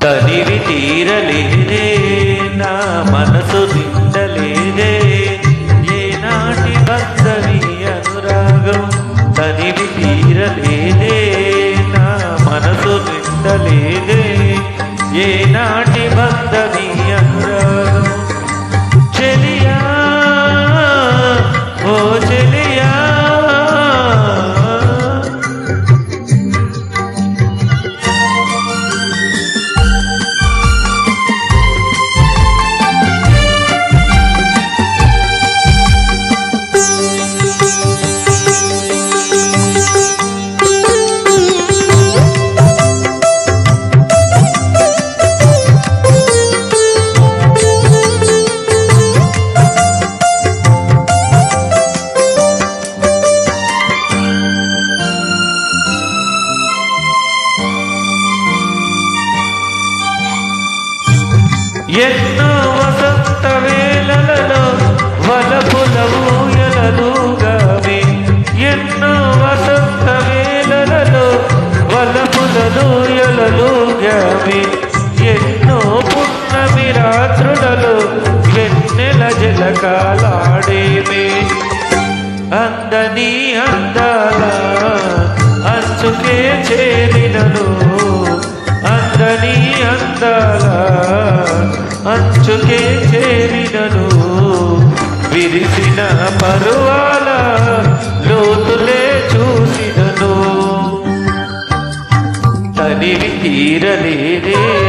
తనివి తీరలేదే నా మనసు నిండలేదే ఏనాటి బంధవి అనురాగం తనివి తీరలేదే నా మనసు నిండలేదే ఏనాటి బంధవి అనురాగం చెలియా ఓ చెలియా ఎన్నో వసంత వేళలలో వలపుల ఊయలలుగావి ఎన్నో వసంత వేళలలో వలపుల ఊయలలుగావి ఎన్నో పున్నమి రాత్రులలో వెన్నెల జలకాలాడేవి అందని అందాల అంచుకే చేరినను అందని అందాల అంచుకే చేరినను విరిసిన పరువాల లోతులే చూసినను తనివి తీరలేదే